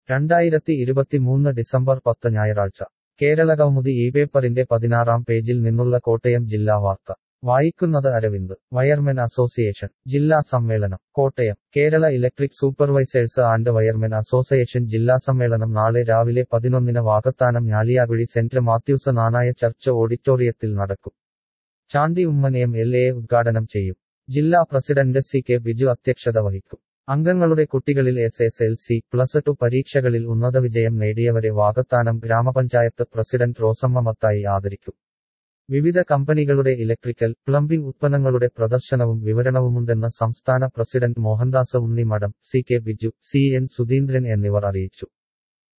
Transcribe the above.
രണ്ടായിരത്തി ഇരുപത്തിമൂന്ന് ഡിസംബർ പത്ത് ഞായറാഴ്ച കേരളകൗമുദി ഈ പേപ്പറിന്റെ പതിനാറാം പേജിൽ നിന്നുള്ള കോട്ടയം ജില്ലാ വാർത്ത വായിക്കുന്നത് അരവിന്ദ് വയർമെൻ അസോസിയേഷൻ ജില്ലാ സമ്മേളനം Kottayam Kerala electric supervisors and wiremen association ജില്ലാ സമ്മേളനം നാളെ രാവിലെ പതിനൊന്നിന് വാകത്താനം ഞാലിയാകുഴി സെന്റ് മാത്യൂസ് നാനായ ചർച്ച് ഓഡിറ്റോറിയത്തിൽ നടക്കും Chandy Oommen M L A ഉദ്ഘാടനം ചെയ്യും ജില്ലാ പ്രസിഡന്റ് സി കെ ബിജു അധ്യക്ഷത വഹിക്കും അംഗങ്ങളുടെ കുട്ടികളിൽ S S L C plus two പരീക്ഷകളിൽ ഉന്നത വിജയം നേടിയവരെ വാകത്താനം ഗ്രാമപഞ്ചായത്ത് പ്രസിഡന്റ് റോസമ്മ മത്തായി ആദരിക്കും വിവിധ കമ്പനികളുടെ ഇലക്ട്രിക്കൽ പ്ലംബിംഗ് ഉത്പന്നങ്ങളുടെ പ്രദർശനവും വിവരണവുമുണ്ടെന്ന് സംസ്ഥാന president Mohandas Unnimadam C K Biju C N Sudheendran എന്നിവർ അറിയിച്ചു